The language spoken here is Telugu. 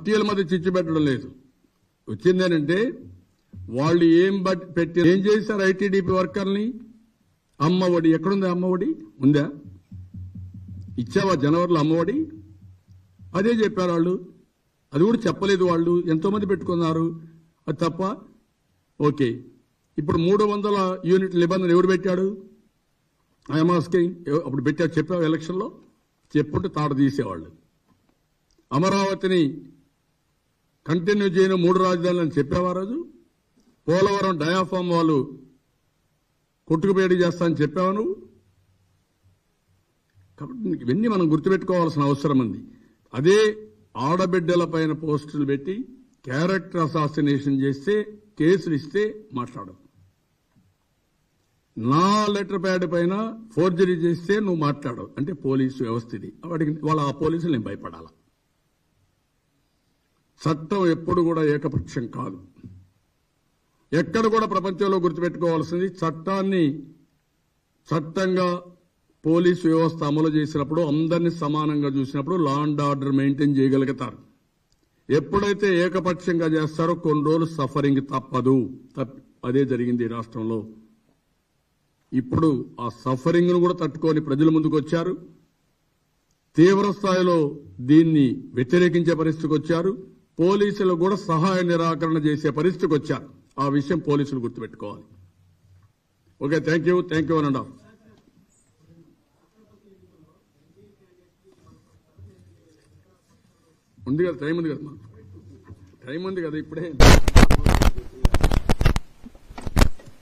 పార్టీల మధ్య చిచ్చు పెట్టడం లేదు వచ్చిందేనంటే వాళ్ళు ఏం బట్ పెట్టి ఏం చేశారు ఐటీడీపీ వర్కర్ని అమ్మఒడి ఎక్కడుంది అమ్మఒడి ఉందా ఇచ్చావా జనవరిలో అమ్మఒడి అదే చెప్పారు వాళ్ళు అది కూడా చెప్పలేదు వాళ్ళు ఎంతో మంది పెట్టుకున్నారు అది తప్ప ఓకే ఇప్పుడు మూడు వందల యూనిట్ నిబంధన ఎవరు పెట్టాడు ఐఎంఆర్స్కి అప్పుడు పెట్టారు చెప్పావు ఎలక్షన్లో చెప్పుంటే తాట తీసేవాళ్ళు అమరావతిని కంటిన్యూ చేయను మూడు రాజధానులు అని చెప్పావా రోజు పోలవరం డయాఫామ్ వాళ్ళు కొట్టుకుపేడి చేస్తా అని చెప్పావా నువ్వు కాబట్టి నీకు ఇవన్నీ మనం గుర్తుపెట్టుకోవాల్సిన అవసరం ఉంది అదే ఆడబిడ్డల పైన పోస్టులు పెట్టి క్యారెక్టర్ అసాసినేషన్ చేస్తే కేసులు ఇస్తే మాట్లాడు నా లెటర్ ప్యాడ్ పైన ఫోర్జరీ చేస్తే నువ్వు మాట్లాడవు అంటే పోలీసు వ్యవస్థ ఇది వాడికి వాళ్ళ ఆ పోలీసులు నేను భయపడాల చట్టం ఎప్పుడు కూడా ఏకపక్షం కాదు ఎక్కడ కూడా ప్రపంచంలో గుర్తుపెట్టుకోవాల్సింది చట్టాన్ని చట్టంగా పోలీసు వ్యవస్థ అమలు చేసినప్పుడు అందరినీ సమానంగా చూసినప్పుడు లా అండ్ ఆర్డర్ మెయింటైన్ చేయగలుగుతారు ఎప్పుడైతే ఏకపక్షంగా చేస్తారో కొన్ని రోజులు సఫరింగ్ తప్పదు తప్ప- అదే జరిగింది ఈ రాష్ట్రంలో ఇప్పుడు ఆ సఫరింగ్ ను కూడా తట్టుకొని ప్రజల ముందుకు వచ్చారు తీవ్ర స్థాయిలో దీన్ని వ్యతిరేకించే పరిస్థితికి వచ్చారు పోలీసులు కూడా సహాయ నిరాకరణ చేసే పరిస్థితికి వచ్చారు ఆ విషయం పోలీసులు గుర్తుపెట్టుకోవాలి okay thank you thank you and off ఉంది కదా టైం ఉంది కదా టైం ఉంది కదా ఇప్పుడే